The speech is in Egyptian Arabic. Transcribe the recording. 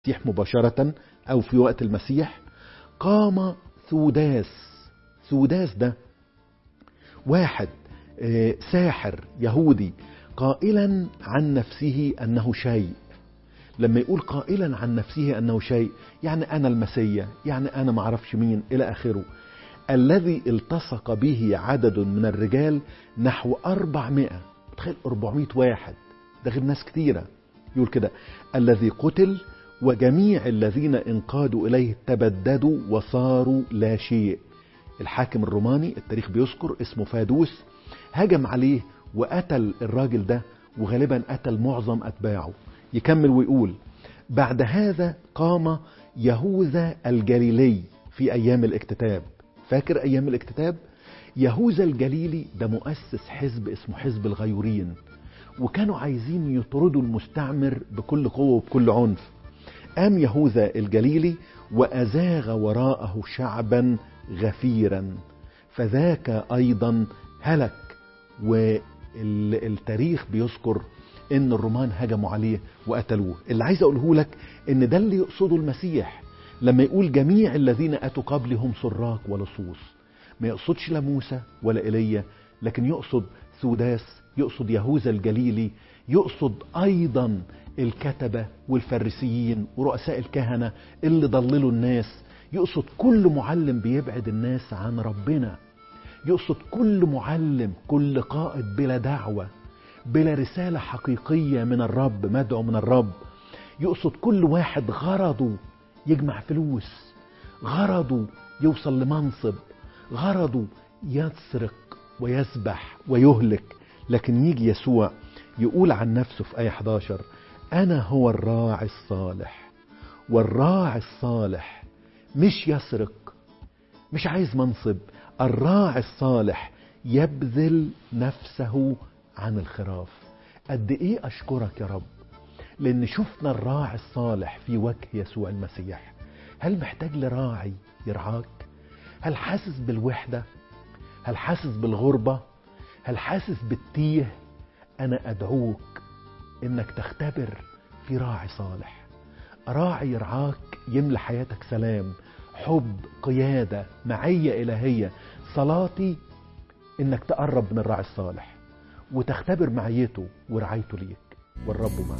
المسيح مباشرة أو في وقت المسيح قام ثوداس ثوداس ده واحد آه، ساحر يهودي قائلا عن نفسه أنه شيء لما يقول قائلا عن نفسه أنه شيء يعني أنا المسيا يعني أنا معرفش مين إلى آخره الذي التصق به عدد من الرجال نحو 400 تخيل 400 واحد ده غير ناس كتيرة يقول كده الذي قتل وجميع الذين انقادوا إليه تبددوا وصاروا لا شيء الحاكم الروماني التاريخ بيذكر اسمه فادوس هجم عليه وقتل الراجل ده وغالبا قتل معظم أتباعه يكمل ويقول بعد هذا قام يهوذا الجليلي في أيام الاكتتاب فاكر أيام الاكتتاب يهوذا الجليلي ده مؤسس حزب اسمه حزب الغيورين وكانوا عايزين يطردوا المستعمر بكل قوة وبكل عنف قام يهوذا الجليلي وأزاغ وراءه شعبا غفيرا فذاك أيضا هلك والتاريخ بيذكر ان الرومان هجموا عليه وقتلوه اللي عايز اقوله لك ان ده اللي يقصده المسيح لما يقول جميع الذين اتوا قبلي هم سراق ولصوص ما يقصدش لا موسى ولا ايليا لكن يقصد ثوداس يقصد يهوذا الجليلي يقصد ايضا الكتبه والفريسيين ورؤساء الكهنه اللي ضللوا الناس يقصد كل معلم بيبعد الناس عن ربنا يقصد كل معلم كل قائد بلا دعوه بلا رسالة حقيقية من الرب مدعو من الرب يقصد كل واحد غرضه يجمع فلوس غرضه يوصل لمنصب غرضه يسرق ويسبح ويهلك لكن يجي يسوع يقول عن نفسه في آية 11 أنا هو الراعي الصالح والراعي الصالح مش يسرق مش عايز منصب الراعي الصالح يبذل نفسه عن الخراف قد ايه اشكرك يا رب لان شفنا الراعي الصالح في وجه يسوع المسيح هل محتاج لراعي يرعاك هل حاسس بالوحدة هل حاسس بالغربة هل حاسس بالتيه انا ادعوك انك تختبر في راعي صالح راعي يرعاك يملى حياتك سلام حب قيادة معية إلهية صلاتي إنك تقرب من الراعي الصالح وتختبر معيته ورعايته ليك والرب معك